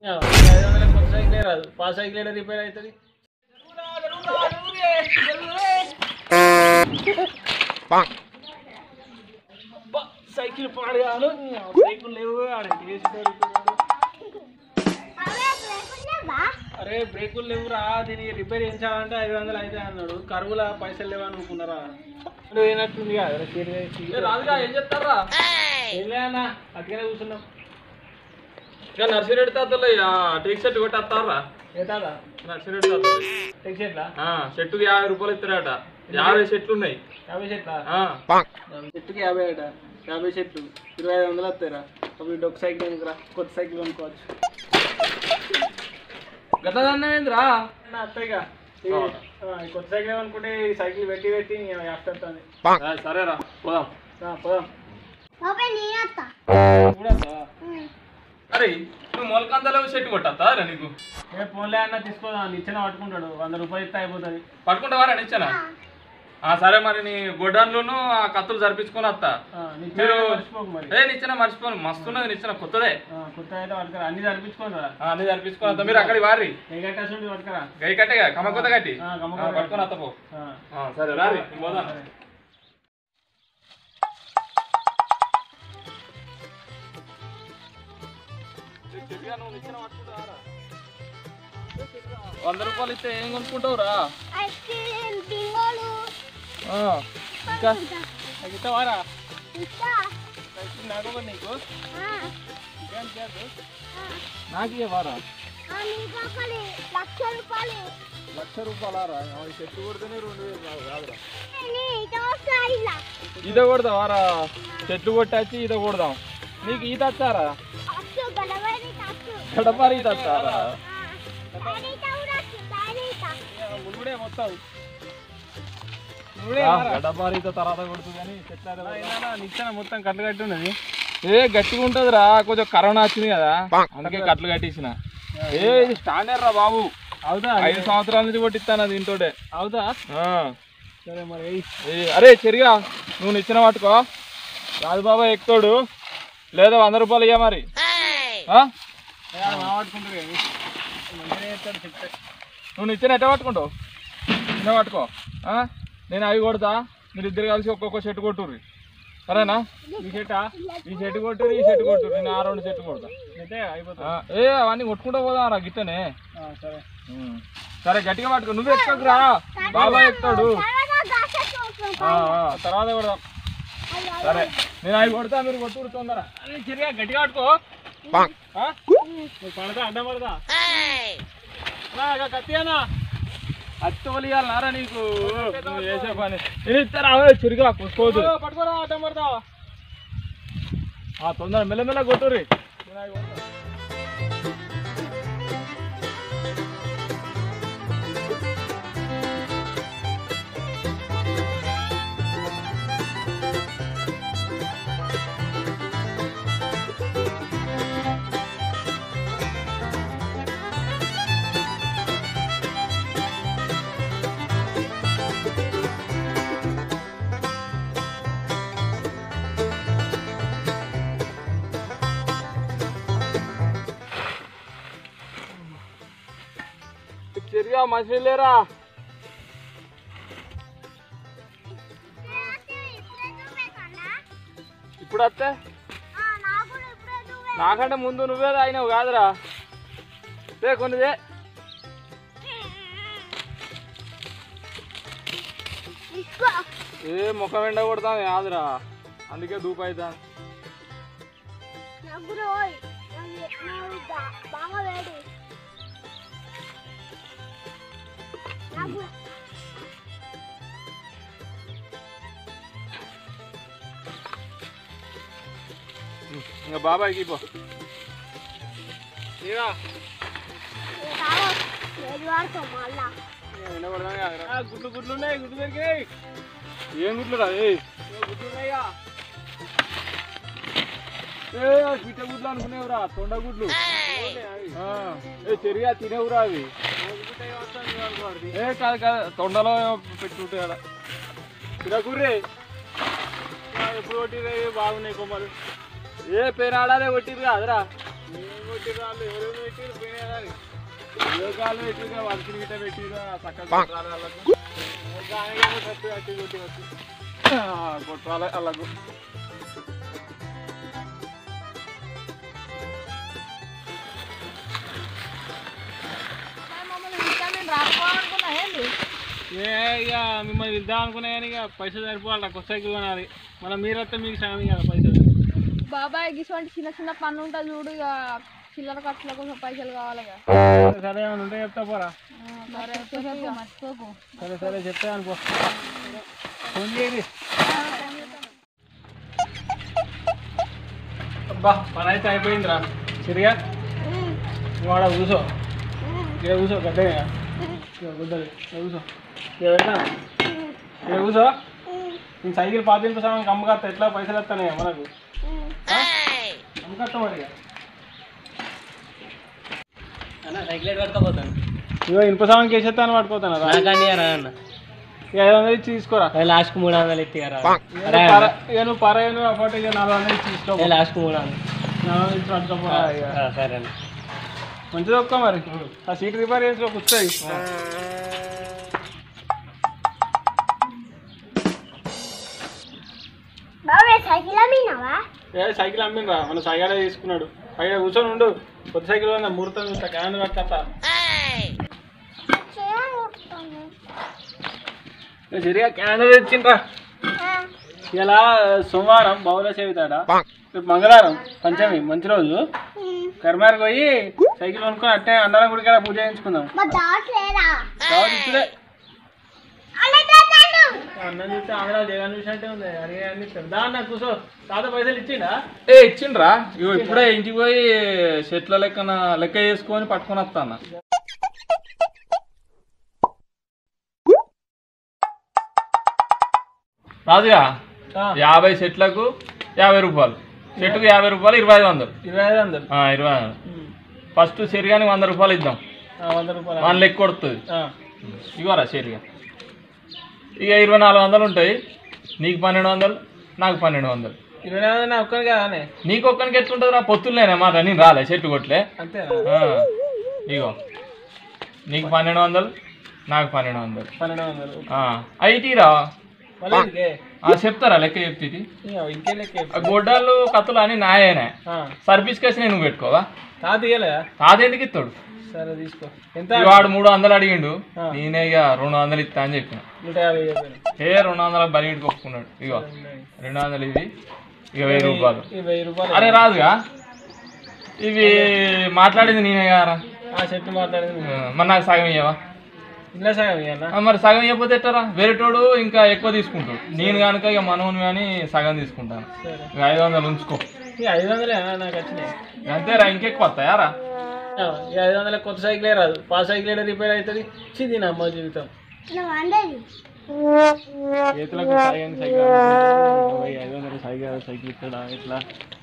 ఐదు వందల కొత్త సైకిలే రాదు పాత సైకిల్ ఏడా రిపేర్ అవుతుంది అబ్బా, సైకిల్ పాడగాను సైకిల్ లేవు ఆడ వేసి అరే బ్రేకులు లేవురా దీనికి రిపేర్ చేయించాలంటే ఐదు వందలు అయితే అన్నాడు కరువుల పైసలు లేవా అనుకున్నారా నువ్వు ఏనట్టుంది రాదుగా ఏం చెప్తారా ఏం లేదన్నా అట్లనే కూర్చున్నాం ఇంకా నర్సిరెడ్డి తాతలు టీ షర్ట్ కొట్టేస్తారా ఏ తాదా నర్సిరెడ్డి తాతలు టెక్ షర్ట్లా ఆ, షర్టుకి యాభై రూపాయలు ఇస్తారట యాభై షర్ట్లు ఉన్నాయి యాభై షర్ట్లా ఆ, యాభై చెట్టుకి యాభై అట యాభై చెట్లు ఇరవై ఐదు వందలు వస్తాయిరా అప్పుడు డొక్క సైకిల్ ఎందుకురా కొత్త సైకిల్ కొనుక్కోవచ్చు గట్ల అన్నమేంద్రా నా అత్తయ్యగా ఈ- ఆ, ఈ కొత్త సైకిల్ ఏమనుకుంటే ఈ సైకిల్ పెట్టి పెట్టి యాక్టర్తుంది ఆ, సరేరా పోదాం పోదాం కూడా అరే నువ్వు మొలకందలో షర్ట్ కొట్టా నీకు ఏ ఫోన్లే అన్న తీసుకోదాం నిచ్చెన పట్టుకుంటాడు వంద రూపాయలు ఇస్తే అయిపోతుంది పట్టుకుంటావారా నిచ్చానా ఆ సరే మరి నీ గొడ్డన్లోను ఆ కత్తులు జరిపించుకొని వస్తా ఆ, నిచ్చెన మీరు మర్చిపోకు మరి ఏ నిచ్చిన మర్చిపోను మస్తున్నది నిచ్చిన కొత్తదే ఆ, కొత్త అయితే పట్టుకురా అన్ని జరిపించుకోను రా ఆ, అన్ని జరిపించుకొని వస్తా మీరు అక్కడికి వారి ఏ కట్టేసి పట్టుకురా గై కట్టేగా కమ్మ కొత్త కట్టి ఆ, కమ్మ ఆ, కొత్త పట్టుకొని వస్తా పో ఆ, ఆ, సరే రారి పోదాం సరే. వంద రూపాయలు ఇస్తే ఏం కొనుక్కుంటావురా ఐస్ క్రీమ్ బింగోలు ఆ, ఇంకా నాకు ఇస్తావారా ఇంకా సైకిల్ నాకు ఇవ్వను నీకు ఆ, ఇంకేం చేయద్దు ఆ, నాకు ఇవ్వరా ఆ, నీకు ఒకటి లక్ష రూపాయలు లక్ష రూపాయలారా చెట్టు కొడితేనే రెండు వేలు రావు కాదురా నీకు వస్తాయి ఇలా ఈత కొడదావారా చెట్లు కొట్టచ్చి ఈత కొడదాం నీకు ఈత వచ్చారా అచ్చు గడవని అచ్చు గడపారి ఈత వచ్చారా డైరీత కూడా అచ్చు డైరీత మునుగుడే మొత్తం గడపారి ఈత తర్వాత కొడుతుంది కానీ చెట్లు నిచ్చెన మొత్తం కట్టు కట్టి ఉన్నది ఏ గట్టిగా ఉంటదిరా కొంచెం కరోనా వచ్చింది కదా అందుకే కట్లు కట్టేసిన ఏ ఇది స్టాండర్డ్ రా బాబు అవుదా ఐదు సంవత్సరాల నుంచి కొట్టిస్తాను అది ఇంటోడే అవుదా ఆ. సరే మరి ఎయ్. ఏ, అరే చెరిగా నువ్వు నిచ్చిన పట్టుకో రాజు బాబా ఎక్కుతాడు లేదా వంద రూపాయలు ఇయ్య మరి ఆ? ఏ, ఆడ మాట్లాడుకుంటారు కానీ మంచిగా చేస్తాడు చెప్తే నువ్వు నిచ్చిన ఎట్ట పట్టుకుంటావు చిన్న పట్టుకో ఆ? నేను అవి కొడతా మీరు ఇద్దరు కలిసి ఒక్కొక్క చెట్టు కొట్టుర్రి సరేనా ఈ చెట్టా ఈ చెట్టు కొట్టుర్రి ఈ చెట్టు కొట్టుర్రి నేను ఆ రెండు చెట్టు కొడతా అయితే అయిపోతుంది ఆ, ఏ అవన్నీ కొట్టుకుంటూ పోదాం రా గిట్టనే ఆ, సరే ఉమ్. సరే గట్టిగా పట్టుకో నువ్వు ఎక్కకురా బాబాయ్ ఎక్కుతాడు తర్వాత గాస చూసుకుంటా ఆ, ఆ, తర్వాత కొడదాం సరే నేను అవి కొడతా మీరు కొట్టుకురు తొందర అరే చిరిగా గట్టిగా పట్టుకో ఆ? నువ్వు పడతా అడ్డం పడతా నా, ఇక కత్తి అన్నా అత్తోలియాలనారా నీకు నువ్వు చేసే పని నేను ఇస్తారా చిరిగా కొట్టుకోవద్దు ఓ, పట్టుకోరా అడ్డం పడతా ఆ తొందర మెల్లమెల్ల కొట్టుర్రి చిరిగా మనిషి లేరా ఇప్పుడు వస్తే నాకు కూడా ఇప్పుడే నువ్వే నాకంటే ముందు నువ్వే తాగినావు కాదురా రే కొన్నిదే తీసుకో ఏ ముఖం ఎండ కొడతాను కాదురా అందుకే దూపు అవుతాను నాకు కూడా పోయి నాకు- నాకు బా- బాగా వేడి నాకు ఇంకా బాబాయ్కి పో ఇరా రావు వేడి వాడుతాం మళ్ళా ఎండ కొడతాను కాదురా ఆ, గుడ్లు గుడ్లు ఉన్నాయి గుడ్లు దొరికినాయి ఏం గుట్లురా ఏ ఇగో గుడ్లు ఉన్నాయిగా ఏ పిట్ట గుడ్లు అనుకునేవురా తొండ గుడ్లు ఆ, ఏ చెరిగా తినేవురా అవి ఏ కాదు కాదు తొండలో పెట్టుకుంటే ఆడ తినకుర్రే ఎప్పుడు కొట్టిరే బాగున్నాయి కొమ్మలు ఏ పేనాడాలే కొట్టిరు కాదురా ఏం పెట్టిర్రు వాళ్ళు ఎవరెవరు పెట్టిర్రు పోయినాయి కదా అని. ఉద్యోగాలు పెట్టిగా వర్కింగ్ గిట్ట పెట్టిగా చక్కగా కొట్టాలి వాళ్ళకు దానికేమో తప్పి అట్టి కొట్టి వచ్చి ఆ, కొట్టాలి వాళ్ళకు మమ్మల్ని ఇంకా నేను రాకపోవాలనుకున్నా ఏంటి ఏ ఇక మిమ్మల్ని ఇద్దాం అనుకున్నా కానీ ఇక పైసలు సరిపోవాలి కొత్త సైకిల్ కొనాలి మళ్ళీ మీరైతే మీకు సాయం కదా పైసలు బాబాయ్ ఇటువంటి చిన్న చిన్న పన్ను ఉంటుంది చూడు ఇక చిల్లర ఖర్చుల కోసం పైసలు కావాలి ఇక. సరే ఏమైనా ఉంటే చెప్తా పోరా సరే మర్చిపోకు సరే సరే చెప్తా అనుకో ఫోన్ చేయండి అబ్బా పని అయితే అయిపోయిందిరా సరిగా వాడ కూసో ఇక్కడ కూసో గడ్డగా గుడ్డలు ఇక్కడ కూసో ఇక్కడ పెట్టా ఇక్కడ కూసో నేను సైకిల్ పాత నింపసామని అమ్మకత్తా ఎట్లా పైసలు వస్తానే మనకు అమ్మకత్తా మరి ఇక. అన్న సైకిల్ ఎటు పట్టుకోపోతాను ఇగో ఇనుప సామాన్కి వేసేస్తాను పట్టుకోతాను రా నాకండి రా అన్న ఇక ఐదు వందలు ఇచ్చి తీసుకోరా లాస్ట్కి మూడు వందలు ఎత్తి రా ఇక నువ్వు పర- ఇక నువ్వు పరాయను ఆ ఫోటో ఇక నాలుగు వందలు ఇచ్చి తీసుకో లాస్ట్కి మూడు వందలు నాలుగు వందలు ఇచ్చి పట్టుకోపోరా ఇక ఆ, సరే అన్న మంచిది ఒక్క మరి ఆ సీట్ రిపేర్ చేసి కూర్చోయి బాబాయ్ సైకిల్ అమ్మినావా ఏ సైకిల్ అమ్మిండ్రా మన సైకిల్ తీసుకున్నాడు పైన కూర్చొని ఉండు కొత్త సైకిల్ వల్ల ముహూర్తం చూస్తా క్యాన్ పట్టుకొస్తా ఏ సరిగా క్యాన్ తెచ్చిండ్రా ఇలా సోమవారం బౌల సేవితాడ రేపు మంగళవారం పంచమి మంచి రోజు కర్మారికి పోయి సైకిల్ కొనుక్కొని అట్టే అన్నరం గుడికి వెళ్ళి పూజ చేయించుకుందాం మా దాట్ లేదా కాబట్టి ఇప్పుడే అలాగే అన్నం చూస్తే ఆంధ్ర జగన్ చూసినట్టే ఉంది అడిగే అన్ని దా అన్న కూర్చో తాత పైసలు ఇచ్చిండా ఏ ఇచ్చిండ్రా ఇగో ఇప్పుడే ఇంటికి పోయి చెట్ల లెక్కన లెక్క చేసుకొని పట్టుకొని వస్తాను రాజుగా ఆ, యాభై చెట్లకు యాభై రూపాయలు చెట్టుకు యాభై రూపాయలు ఇరవై ఐదు వందలు ఇరవై ఐదు వందలు ఆ, ఇరవై ఐదు ఫస్ట్ శరిగానికి వంద రూపాయలు ఇద్దాం ఆ, వంద రూపాయలు మన లెక్క కొడుతుంది ఆ, ఇవ్వరా షేర్గా ఇక ఇరవై నాలుగు వందలు ఉంటాయి నీకు పన్నెండు వందలు నాకు పన్నెండు వందలు ఇరవై ఐదు వందలు ఒక్కరు కదానే నీకు ఒక్కరికి ఎట్లుంటుంది రా పొత్తులేనే మాట నేను రాలే చెట్టు కొట్లే అంతేనా ఆ, ఇగో నీకు పన్నెండు వందలు నాకు పన్నెండు వందలు పన్నెండు వందలు అయితే రా మళ్ళీ ఇంకే ఆ, చెప్తారా లెక్క చెప్తే ఇక ఇంకే లెక్క ఆ గొడ్డలు కత్తులు అని నాయేనే ఆ, సర్వీస్ కేసు నేను పెట్టుకోవా తాత ఇయ్యలేదా తాత ఎందుకు ఇస్తాడు సరే తీసుకో ఎంత ఇక వాడు మూడు వందలు అడిగిండు ఆ. నేనే ఇక రెండు వందలు ఇస్తా అని చెప్పిన నూట యాభై చెప్పాను ఏ రెండు వందల బలిగిడికి ఒప్పుకున్నాడు ఇగో రెండు వందలు ఇది ఇక వెయ్యి రూపాయలు ఈ వెయ్యి రూపాయలు అరే రాదుగా ఇవి మాట్లాడింది నేనే కదా ఆ చెట్టు మాట్లాడింది మరి నాకు సగం ఇయ్యవా ఇల్ల సగం ఇయ్యన్నా ఆ, మరి సగం ఇవ్వకపోతే ఎట్టరా వేరేటోడు ఇంకా ఎక్కువ తీసుకుంటాడు నేను కనుక ఇక మనవుని కానీ సగం తీసుకుంటాను సరే ఇక ఐదు వందలు ఉంచుకో ఈ ఐదు వందలే నాకు వచ్చినాయి అంతేరా ఇంకెక్కువ వస్తాయారా ఆ, ఈ ఐదు వందల కొత్త సైకిలే రాదు పాత సైకిల్ రిపేర్ అవుతుంది చిది నా అమ్మ జీవితం నువ్వు అందరి చేతులకు సాయం సైకిల్ అనుకుంటే, ఓ, ఈ ఐదు వందల సైకిల్ సైకిల్ ఇస్తాడా ఇట్లా